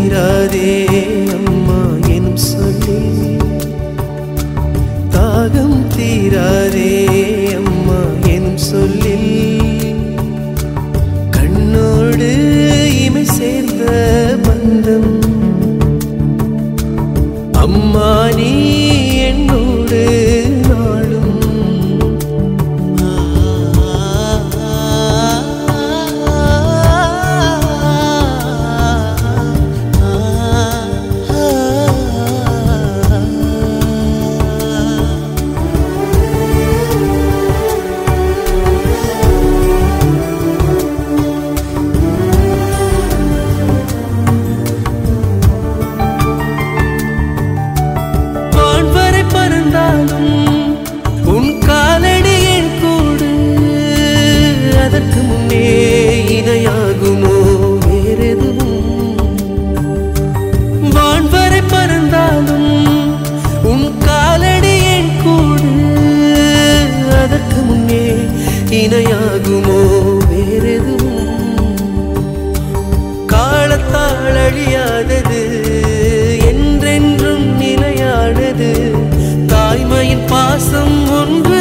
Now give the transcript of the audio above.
தீராதே அம்மா எனும் சொல்லி தாகம் தீராதே அம்மா எனும் சொல்லில் கண்ணோடு இமை சேர்ந்த பந்தம் அம்மா நீ என்னோடு நாளும் வான்வரை பறந்தாலும் உன் காலடி என் கூடு அதற்கு முன்னே இணையாகுமோ வேறெதுவும் வான்வரை பறந்தாலும் உன் காலடி என் கூடு அதற்கு முன்னே இணையாகுமோ வேறெதுவும் காலத்தால் அழியாதது என்றென்றும் நிலையானது தாய்மையின் பாசம் ஒன்று